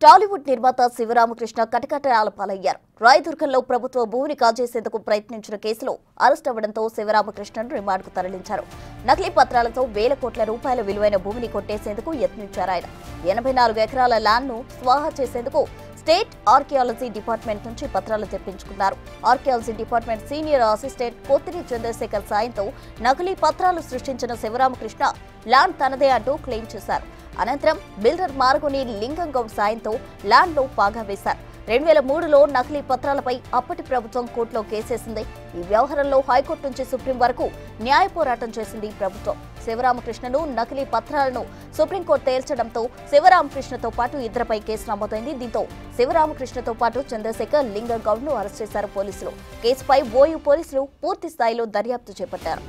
టాలీవుడ్ నిర్మాత శివరామకృష్ణ కటకటాల పాలయ్యారు రాయదుర్గంలో ప్రభుత్వ భూమిని కాజేసేందుకు ప్రయత్నించిన కేసులో అరెస్ట్ అవ్వడంతో శివరామకృష్ణను రిమాండ్కు తరలించారు నకిలీ పత్రాలతో వేల కోట్ల రూపాయల విలువైన భూమిని కొట్టేసేందుకు యత్నించారు ఆయన ఎనభై నాలుగు ఎకరాల ల్యాండ్ను స్వాహా చేసేందుకు స్టేట్ ఆర్కియాలజీ డిపార్ట్మెంట్ నుంచి పత్రాలు తెప్పించుకున్నారు archaeology department senior assistant Kothiri Chandrashekar సాయంతో నకిలీ పత్రాలు సృష్టించిన శివరామకృష్ణ ల్యాండ్ తనదే అంటూ క్లెయిమ్ చేశారు అనంతరం బిల్డర్ మార్గోని లింగం గౌడ్ సాయంతో ల్యాండ్లో పాగా వేశారు రెండు వేల మూడులో నకిలీ పత్రాలపై అప్పటి ప్రభుత్వం కోర్టులో కేసేసింది ఈ వ్యవహారంలో హైకోర్టు నుంచి సుప్రీం వరకు న్యాయ పోరాటం చేసింది ప్రభుత్వం శివరామకృష్ణను నకిలీ పత్రాలను సుప్రీంకోర్టు తేల్చడంతో శివరామకృష్ణతో పాటు ఇద్దరిపై కేసు నమోదైంది దీంతో శివరామకృష్ణతో పాటు చంద్రశేఖర్ లింగం గౌడ్ ను అరెస్ట్ చేశారు పోలీసులు కేసుపై ఓయూ పోలీసులు పూర్తి స్థాయిలో దర్యాప్తు చేపట్టారు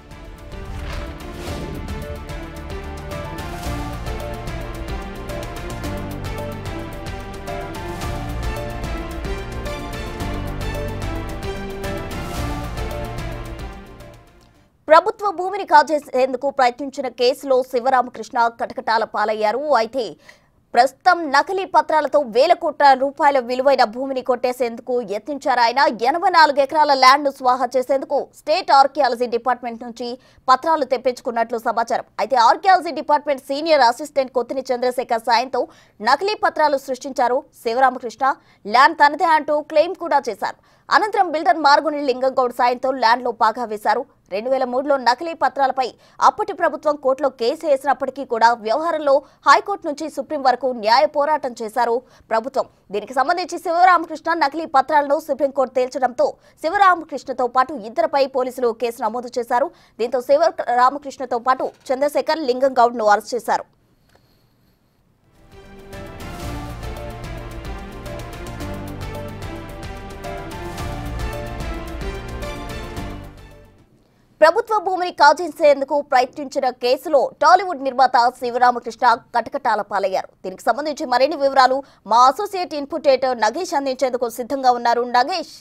ప్రభుత్వ భూమిని కాజేసేందుకు ప్రయత్నించిన కేసులో శివరామకృష్ణ కటకటాల పాలయ్యారు అయితే ప్రస్తుతం నకిలీ పత్రాలతో వేల కోట్ల రూపాయల విలువైన భూమిని కొట్టేసేందుకు యత్నించారు ఆయన ఎనభై నాలుగు ఎకరాల ల్యాండ్ ను స్వాహా చేసేందుకు స్టేట్ ఆర్కియాలజీ డిపార్ట్మెంట్ నుంచి పత్రాలు తెప్పించుకున్నట్లు సమాచారం అయితే ఆర్కియాలజీ డిపార్ట్మెంట్ సీనియర్ అసిస్టెంట్ కొత్తిని చంద్రశేఖర్ సాయంతో నకిలీ పత్రాలు సృష్టించారు శివరామకృష్ణ ల్యాండ్ తనదే అంటూ క్లెయిమ్ కూడా చేశారు అనంతరం బిల్డర్ మార్గుని లింగంగౌడ్ సాయంతో ల్యాండ్లో పాగా వేశారు రెండు వేల మూడులో నకిలీ పత్రాలపై అప్పటి ప్రభుత్వం కోర్టులో కేసు వేసినప్పటికీ కూడా వ్యవహారంలో హైకోర్టు నుంచి సుప్రీం వరకు న్యాయ పోరాటం చేశారు ప్రభుత్వం దీనికి సంబంధించి శివరామకృష్ణ నకిలీ పత్రాలను సుప్రీంకోర్టు తేల్చడంతో శివరామకృష్ణతో పాటు ఇద్దరిపై పోలీసులు కేసు నమోదు చేశారు దీంతో శివరామకృష్ణతో పాటు చంద్రశేఖర్ లింగం గౌడ్ ను అరెస్ట్ చేశారు ప్రభుత్వ భూమిని కాజేసేందుకు ప్రయత్నించిన కేసులో టాలీవుడ్ నిర్మాత శివరామకృష్ణ కటకటాల పాలయ్యారు దీనికి సంబంధించి మరిన్ని వివరాలు మా అసోసియేట్ ఇన్పుటేటర్ నగేష్ అందించేందుకు సిద్ధంగా ఉన్నారు నగేష్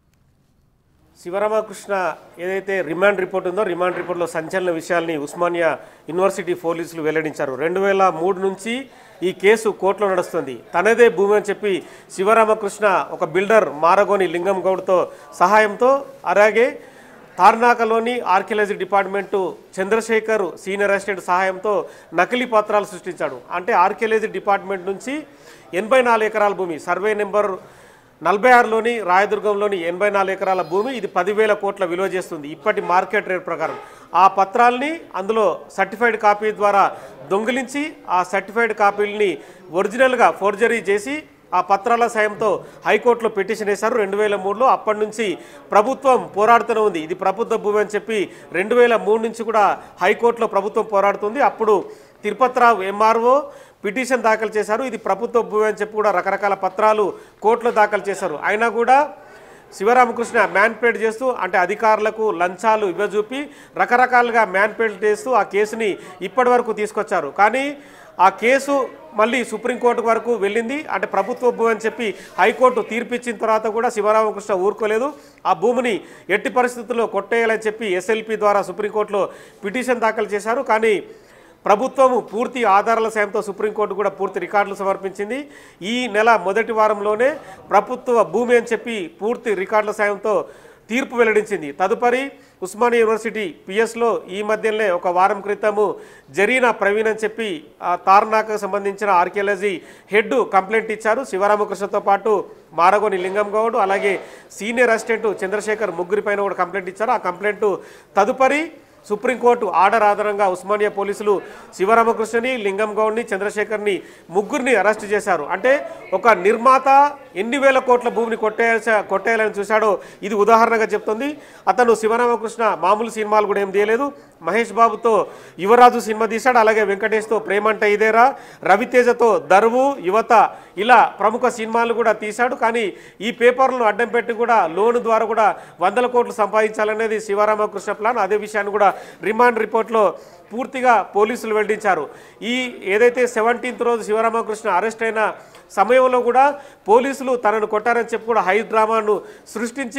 శివరామకృష్ణ ఏదైతే రిమాండ్ రిపోర్ట్ ఉందో రిమాండ్ రిపోర్ట్లో సంచలన విషయాల్ని ఉస్మానియా యూనివర్సిటీ పోలీసులు వెల్లడించారు రెండు వేల మూడు నుంచి ఈ కేసు కోర్టులో నడుస్తుంది తనదే భూమి అని చెప్పి శివరామకృష్ణ ఒక బిల్డర్ మారగోని లింగం గౌడ్తో సహాయంతో అలాగే తార్నాకలోని archaeology department Chandrashekar senior assistant సహాయంతో నకిలీ పత్రాలు సృష్టించాడు అంటే ఆర్కియాలజీ డిపార్ట్మెంట్ నుంచి ఎనభై నాలుగు ఎకరాల భూమి సర్వే నెంబర్ నలభై ఆరులోని రాయదుర్గంలోని ఎనభై నాలుగు ఎకరాల భూమి ఇది పదివేల కోట్ల విలువ చేస్తుంది ఇప్పటి మార్కెట్ రేట్ ప్రకారం ఆ పత్రాల్ని అందులో సర్టిఫైడ్ కాపీ ద్వారా దొంగిలించి ఆ సర్టిఫైడ్ కాపీలని ఒరిజినల్గా ఫోర్జరీ చేసి ఆ పత్రాల సాయంతో హైకోర్టులో పిటిషన్ వేశారు రెండు వేల మూడులో అప్పటి నుంచి ప్రభుత్వం పోరాడుతూనే ఉంది ఇది ప్రభుత్వ భూమి అని చెప్పి రెండు వేల మూడు నుంచి కూడా హైకోర్టులో ప్రభుత్వం పోరాడుతుంది అప్పుడు తిరుపతిరావు ఎంఆర్ఓ పిటిషన్ దాఖలు చేశారు ఇది ప్రభుత్వ భూమి అని చెప్పి కూడా రకరకాల పత్రాలు కోర్టులో దాఖలు చేశారు అయినా కూడా శివరామకృష్ణ మ్యాన్పేట్ చేస్తూ అంటే అధికారులకు లంచాలు ఇవ్వజూపి రకరకాలుగా మ్యాన్పేట్ చేస్తూ ఆ కేసుని ఇప్పటి వరకు తీసుకొచ్చారు కానీ ఆ కేసు మళ్ళీ సుప్రీంకోర్టు వరకు వెళ్ళింది అంటే ప్రభుత్వ భూమి అని చెప్పి హైకోర్టు తీర్పిచ్చిన తర్వాత కూడా శివరామకృష్ణ ఊరుకోలేదు ఆ భూమిని ఎట్టి పరిస్థితుల్లో కొట్టేయాలని చెప్పి ఎస్ఎల్పి ద్వారా సుప్రీంకోర్టులో పిటిషన్ దాఖలు చేశారు కానీ ప్రభుత్వము పూర్తి ఆధారాల సాయంతో సుప్రీంకోర్టు కూడా పూర్తి రికార్డులు సమర్పించింది ఈ నెల మొదటి వారంలోనే ప్రభుత్వ భూమి అని చెప్పి పూర్తి రికార్డుల సాయంతో తీర్పు వెల్లడించింది తదుపరి ఉస్మానియా యూనివర్సిటీ పిఎస్లో ఈ మధ్యనే ఒక వారం క్రితము జరీనా ప్రవీణ్ అని చెప్పి ఆ తార్నాకు సంబంధించిన ఆర్కియాలజీ హెడ్ కంప్లైంట్ ఇచ్చారు శివరామకృష్ణతో పాటు మారగోని లింగం గౌడ్ అలాగే సీనియర్ అసిస్టెంట్ చంద్రశేఖర్ ముగ్గురి పైన కూడా కంప్లైంట్ ఇచ్చారు ఆ కంప్లైంట్ తదుపరి సుప్రీంకోర్టు ఆర్డర్ ఆధారంగా ఉస్మానియా పోలీసులు శివరామకృష్ణని లింగం గౌడ్ని చంద్రశేఖర్ని ముగ్గురిని అరెస్ట్ చేశారు అంటే ఒక నిర్మాత ఎన్ని వేల కోట్ల భూమిని కొట్టేయాల్స కొట్టేయాలని చూశాడో ఇది ఉదాహరణగా చెప్తుంది అతను శివరామకృష్ణ మామూలు సినిమాలు కూడా ఏం తీయలేదు మహేష్ బాబుతో యువరాజు సినిమా తీశాడు అలాగే వెంకటేష్తో ప్రేమంట ఇదేరా రవితేజతో దరువు యువత ఇలా ప్రముఖ సినిమాలు కూడా తీశాడు కానీ ఈ పేపర్లను అడ్డం పెట్టి కూడా లోను ద్వారా కూడా వందల కోట్లు సంపాదించాలనేది శివరామకృష్ణ ప్లాన్ అదే విషయాన్ని కూడా రిమాండ్ రిపోర్ట్లో పూర్తిగా పోలీసులు వెల్లడించారు ఈ ఏదైతే సెవెంటీన్త్ రోజు శివరామకృష్ణ అరెస్ట్ అయిన సమయంలో కూడా పోలీసులు తనను కొట్టారని చెప్పి కూడా హై డ్రామాను సృష్టించి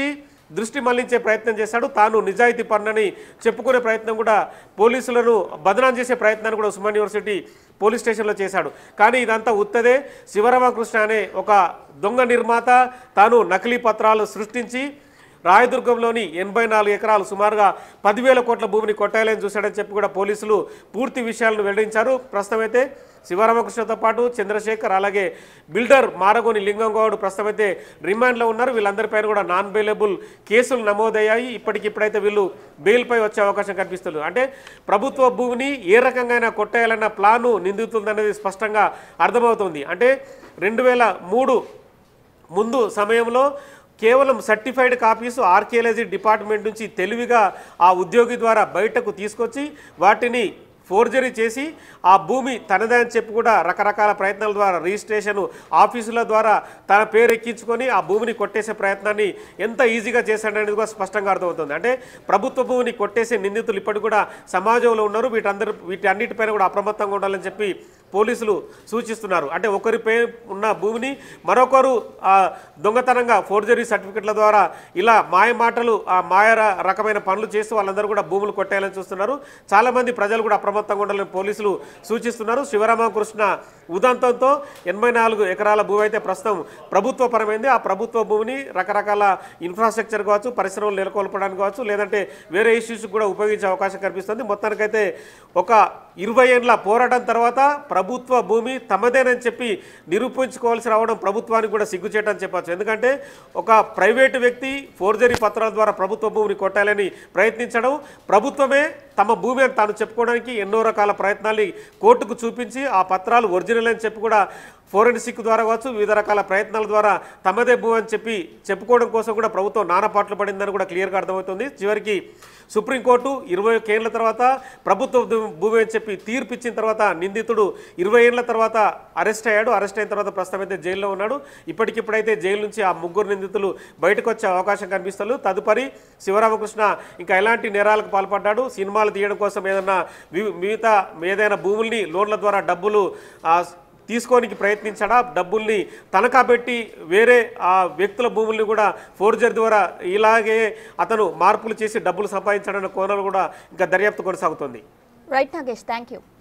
దృష్టి మళ్లించే ప్రయత్నం చేశాడు తాను నిజాయితీ పన్నని చెప్పుకునే ప్రయత్నం కూడా పోలీసులను బదనాం చేసే ప్రయత్నాన్ని కూడా ఉస్మాన్ యూనివర్సిటీ పోలీస్ స్టేషన్లో చేశాడు కానీ ఇదంతా ఉత్తదే శివరామకృష్ణ అనే ఒక దొంగ నిర్మాత తాను నకిలీ పత్రాలు సృష్టించి రాయదుర్గంలోని ఎనభై నాలుగు ఎకరాలు సుమారుగా పదివేల కోట్ల భూమిని కొట్టాలని చూశాడని చెప్పి కూడా పోలీసులు పూర్తి విషయాలను వెల్లడించారు ప్రస్తుతం అయితే శివరామకృష్ణతో పాటు చంద్రశేఖర్ అలాగే బిల్డర్ మారగోని లింగంగౌడ్ ప్రస్తుతం అయితే రిమాండ్లో ఉన్నారు వీళ్ళందరిపైన కూడా నాన్ బెయిలబుల్ కేసులు నమోదయ్యాయి ఇప్పటికిప్పుడైతే వీళ్ళు బెయిల్పై వచ్చే అవకాశం కనిపిస్తుంది అంటే ప్రభుత్వ భూమిని ఏ రకంగా కొట్టేయాలన్న ప్లాను నిందితుందనేది స్పష్టంగా అర్థమవుతుంది అంటే రెండు వేల మూడు ముందు సమయంలో కేవలం సర్టిఫైడ్ కాపీస్ ఆర్కియాలజీ డిపార్ట్మెంట్ నుంచి తెలివిగా ఆ ఉద్యోగి ద్వారా బయటకు తీసుకొచ్చి వాటిని ఫోర్జరీ చేసి ఆ భూమి తనదే అని చెప్పి కూడా రకరకాల ప్రయత్నాల ద్వారా రిజిస్ట్రేషన్ ఆఫీసుల ద్వారా తన పేరు ఎక్కించుకొని ఆ భూమిని కొట్టేసే ప్రయత్నాన్ని ఎంత ఈజీగా చేశాడనేది కూడా స్పష్టంగా అర్థమవుతుంది అంటే ప్రభుత్వ భూమిని కొట్టేసే నిందితులు ఇప్పటికి కూడా సమాజంలో ఉన్నారు వీటందరూ వీటి అన్నిటిపైన కూడా అప్రమత్తంగా ఉండాలని చెప్పి పోలీసులు సూచిస్తున్నారు అంటే ఒకరిపై ఉన్న భూమిని మరొకరు ఆ దొంగతనంగా ఫోర్జరీ సర్టిఫికెట్ల ద్వారా ఇలా మాయ మాటలు ఆ మాయ ర- రకమైన పనులు చేస్తూ వాళ్ళందరూ కూడా భూములు కొట్టేయాలని చూస్తున్నారు చాలా మంది ప్రజలు కూడా అప్రమత్తంగా ఉండాలని పోలీసులు సూచిస్తున్నారు శివరామకృష్ణ ఉదంతంతో ఎనభై నాలుగు ఎకరాల భూమి అయితే ప్రస్తుతం ప్రభుత్వ పరమైంది ఆ ప్రభుత్వ భూమిని రకరకాల ఇన్ఫ్రాస్ట్రక్చర్ కావచ్చు పరిశ్రమలు నెలకొల్పడానికి కావచ్చు లేదంటే వేరే ఇష్యూస్ కూడా ఉపయోగించే అవకాశం కనిపిస్తుంది మొత్తానికైతే ఒక ఇరవై ఏళ్ళ పోరాటం తర్వాత ప్రభుత్వ భూమి తమదేనని చెప్పి నిరూపించుకోవాల్సి రావడం ప్రభుత్వానికి కూడా సిగ్గుచేటని చెప్పచ్చు ఎందుకంటే ఒక ప్రైవేటు వ్యక్తి ఫోర్జరీ పత్రాల ద్వారా ప్రభుత్వ భూమిని కొట్టాలని ప్రయత్నించడం ప్రభుత్వమే తమ భూమి అని తాను చెప్పుకోవడానికి ఎన్నో రకాల ప్రయత్నాలు కోర్టుకు చూపించి ఆ పత్రాలు ఒరిజినల్ అని చెప్పి కూడా ఫోరెన్సిక్ ద్వారా కావచ్చు వివిధ రకాల ప్రయత్నాల ద్వారా తమదే భూమి అని చెప్పి చెప్పుకోవడం కోసం కూడా ప్రభుత్వం నానపాట్లు పడిందని కూడా క్లియర్గా అర్థమవుతుంది చివరికి సుప్రీంకోర్టు ఇరవై ఒక ఏళ్ల తర్వాత ప్రభుత్వ భూ- భూమి అని చెప్పి తీర్పు ఇచ్చిన తర్వాత నిందితుడు ఇరవై ఏళ్ల తర్వాత అరెస్ట్ అయ్యాడు అరెస్ట్ అయిన తర్వాత ప్రస్తుతం అయితే జైల్లో ఉన్నాడు ఇప్పటికిప్పుడైతే జైలు నుంచి ఆ ముగ్గురు నిందితులు బయటకు వచ్చే అవకాశం కనిపిస్తారు తదుపరి శివరామకృష్ణ ఇంకా ఎలాంటి నేరాలకు పాల్పడ్డాడు సినిమాలు తీయడం కోసం ఏదైనా వి- మిగతా ఏదైనా భూముల్ని లోన్ల ద్వారా డబ్బులు ఆ, తీసుకోనికి ప్రయత్నించాడా డబ్బుల్ని తనఖా పెట్టి వేరే ఆ వ్యక్తుల భూముల్ని కూడా ఫోర్జర్ ద్వారా ఇలాగే అతను మార్పులు చేసి డబ్బులు సంపాదించాడన్న కోణాలు కూడా ఇంకా దర్యాప్తు కొనసాగుతుంది రైట్ నాగేష్ థ్యాంక్ యూ